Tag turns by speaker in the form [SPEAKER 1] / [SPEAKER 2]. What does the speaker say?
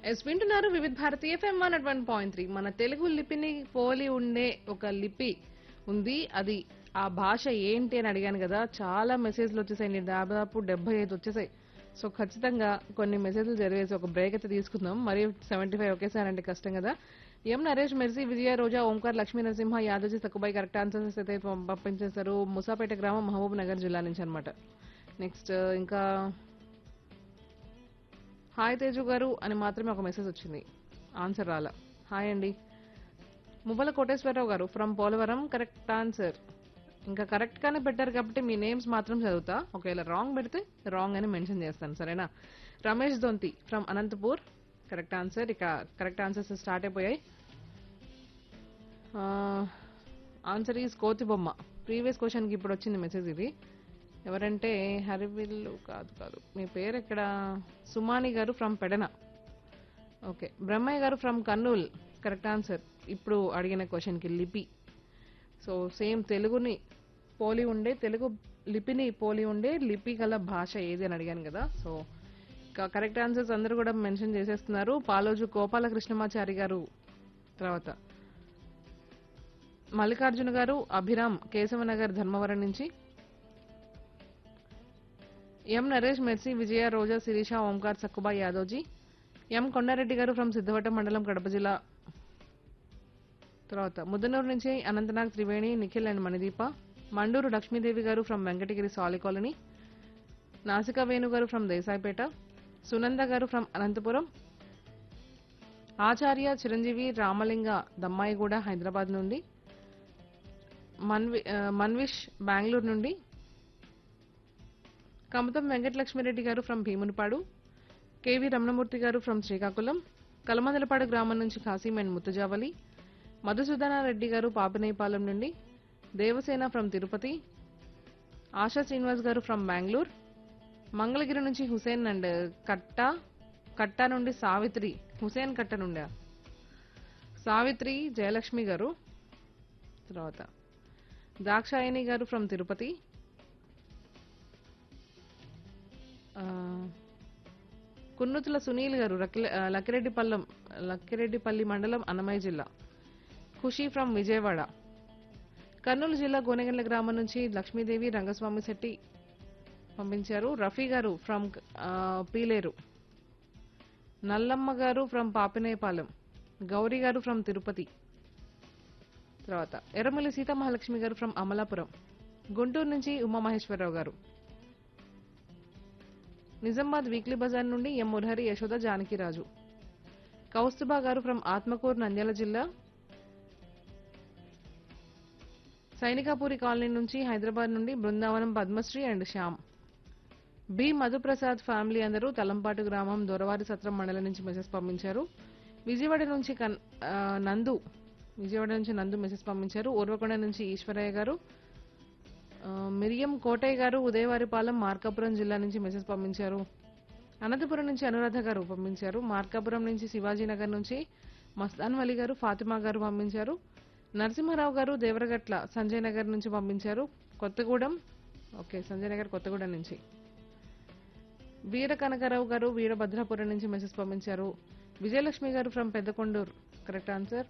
[SPEAKER 1] yes వింటున్నారు Vividha Bharati FM one one point three మన తెలుగు లిపిని పోలి ఉండే ఒక లిపి ఉంది అది ఆ భాష ఏంటి అని అడిగాను కదా చాలా మెసేజ్లు వచ్చేసాయి దాదాపు డెబ్బై ఐదు వచ్చేసాయి సో ఖచ్చితంగా కొన్ని మెసేజ్లు జరిగేసి ఒక బ్రేక్ అయితే తీసుకుందాం మరి సెవెంటీ ఫైవ్ ఒకేసారి అంటే కష్టం కదా ఎం నరేష్ మెర్సీ విజయ రోజా ఓంకార్ లక్ష్మీ నరసింహ యాదవ్జీ తక్కువై కరెక్ట్ ఆన్సర్స్ అయితే పం- పంపించేశారు ముసాపేట గ్రామం మహబూబ్ నగర్ జిల్లా నుంచి అనమాట నెక్స్ట్ ఇంకా హాయ్ తేజు గారు అని మాత్రమే ఒక మెసేజ్ వచ్చింది ఆన్సర్ రాలా హాయ్ అండి మువ్వల కోటేశ్వరరావు గారు ఫ్రమ్ పోలవరం కరెక్ట్ ఆన్సర్ ఇంకా కరెక్ట్ గానే పెట్టారు కాబట్టి మీ నేమ్స్ మాత్రం చదువుతా ఒకవేళ రాంగ్ పెడితే రాంగ్ అని మెన్షన్ చేస్తాను సరేనా Ramesh Donthi from Anantapur correct answer ఇక కరెక్ట్ ఆన్సర్స్ స్టార్ట్ అయిపోయాయి ఆన్సర్ ఈజ్ కోతి బొమ్మ ప్రీవియస్ క్వశ్చన్కి ఇప్పుడు వచ్చింది మెసేజ్ ఇది ఎవరంటే హరివిల్లు కాదు కాదు మీ పేరు ఎక్కడ సుమాని గారు ఫ్రమ్ పెడన ఓకే బ్రహ్మయ్య గారు ఫ్రమ్ కర్నూల్ కరెక్ట్ ఆన్సర్ ఇప్పుడు అడిగిన క్వశ్చన్కి లిపి సో సేమ్ తెలుగుని పోలి ఉండే తెలుగు లిపిని పోలి ఉండే లిపి గల భాష ఏది అని అడిగాను కదా సో కరెక్ట్ ఆన్సర్స్ అందరూ కూడా మెన్షన్ చేసేస్తున్నారు పాలోజు గోపాలకృష్ణమాచారి గారు తర్వాత మల్లికార్జున గారు అభిరామ్ కేశవనగర్ ధర్మవరం నుంచి M Naresh Mercy Vijaya Roja Sirisha Omkar Sakkuba Yadavji M Kondareddy గారు ఫ్రమ్ సిద్ధవటం మండలం కడప జిల్లా తర్వాత ముద్దనూరు నుంచి అనంతనాగ్ త్రివేణి నిఖిల్ అండ్ మణిదీప మండూరు లక్ష్మీదేవి గారు ఫ్రమ్ వెంకటగిరి సాలి కాలనీ నాసికా వేణు గారు ఫ్రమ్ దేశాయిపేట సునంద గారు ఫ్రమ్ అనంతపురం ఆచార్య చిరంజీవి రామలింగ దమ్మాయిగూడ హైదరాబాద్ నుండి మన్వి ఆ, మన్విష్ బెంగళూరు నుండి కమతం వెంకటలక్ష్మిరెడ్డి గారు ఫ్రమ్ భీమునిపాడు కేవి రమణమూర్తి గారు ఫ్రమ్ శ్రీకాకుళం కలమందలపాడు గ్రామం నుంచి కాసిం అండ్ ముత్తజావలి మధుసూదనారెడ్డి గారు పాపనేపాలెం నుండి దేవసేన ఫ్రమ్ తిరుపతి ఆశా శ్రీనివాస్ గారు ఫ్రమ్ బెంగళూరు మంగళగిరి నుంచి హుసేన్ అండ్ కట్ట కట్ట నుండి సావిత్రి హుసేన్ కట్ట నుండి సావిత్రి జయలక్ష్మి గారు తర్వాత దాక్షాయణి గారు ఫ్రమ్ తిరుపతి ఆ, కున్నుతుల సునీల్ గారు రకిల- ఆ, లక్కిరెడ్డిపల్లం లక్కిరెడ్డిపల్లి మండలం అన్నమయ్య జిల్లా ఖుషి ఫ్రమ్ విజయవాడ కర్నూలు జిల్లా గోనెగండ్ల గ్రామం నుంచి లక్ష్మీదేవి రంగస్వామి శెట్టి పంపించారు రఫీ గారు ఫ్రమ్ ఆ, పీలేరు నల్లమ్మ గారు ఫ్రమ్ పాపినేపాలెం గౌరీ గారు ఫ్రమ్ తిరుపతి తర్వాత ఎర్రమల్లి సీతామహాలక్ష్మి గారు ఫ్రమ్ అమలాపురం గుంటూరు నుంచి ఉమామహేశ్వరరావు గారు నిజామాబాద్ వీక్లీ బజార్ నుండి ఎం మురహరి యశోద జానకిరాజు కౌస్తుబా గారు ఫ్రమ్ ఆత్మకూరు నంద్యాల జిల్లా సైనికాపూరి కాలనీ నుంచి హైదరాబాద్ నుండి Brindavanam Padmasri and Shyam B Madhuprasad family అందరూ తలంపాటు గ్రామం దొరవారి సత్రం మండలం నుంచి మెసేజ్ పంపించారు విజయవాడ నుంచి కన్- ఆ, నందు విజయవాడ నుంచి నందు మెసేజ్ పంపించారు ఊర్వకొండ నుంచి ఈశ్వరయ్య గారు ఆ, మిరియం కోటయ్య గారు ఉదయవారిపాలెం మార్కాపురం జిల్లా నుంచి మెసేజ్ పంపించారు అనంతపురం నుంచి అనురాధ గారు పంపించారు మార్కాపురం నుంచి శివాజీనగర్ నుంచి మస్తాన్ వలి గారు ఫాతిమా గారు పంపించారు నరసింహారావు గారు దేవరగట్ల సంజయ్ నగర్ నుంచి పంపించారు కొత్తగూడెం ఓకే సంజయ్ నగర్ కొత్తగూడెం నుంచి వీర కనకరావు గారు వీరభద్రాపురం నుంచి మెసేజ్ పంపించారు విజయలక్ష్మి గారు ఫ్రమ్ పెద్దకొండూరు కరెక్ట్ ఆన్సర్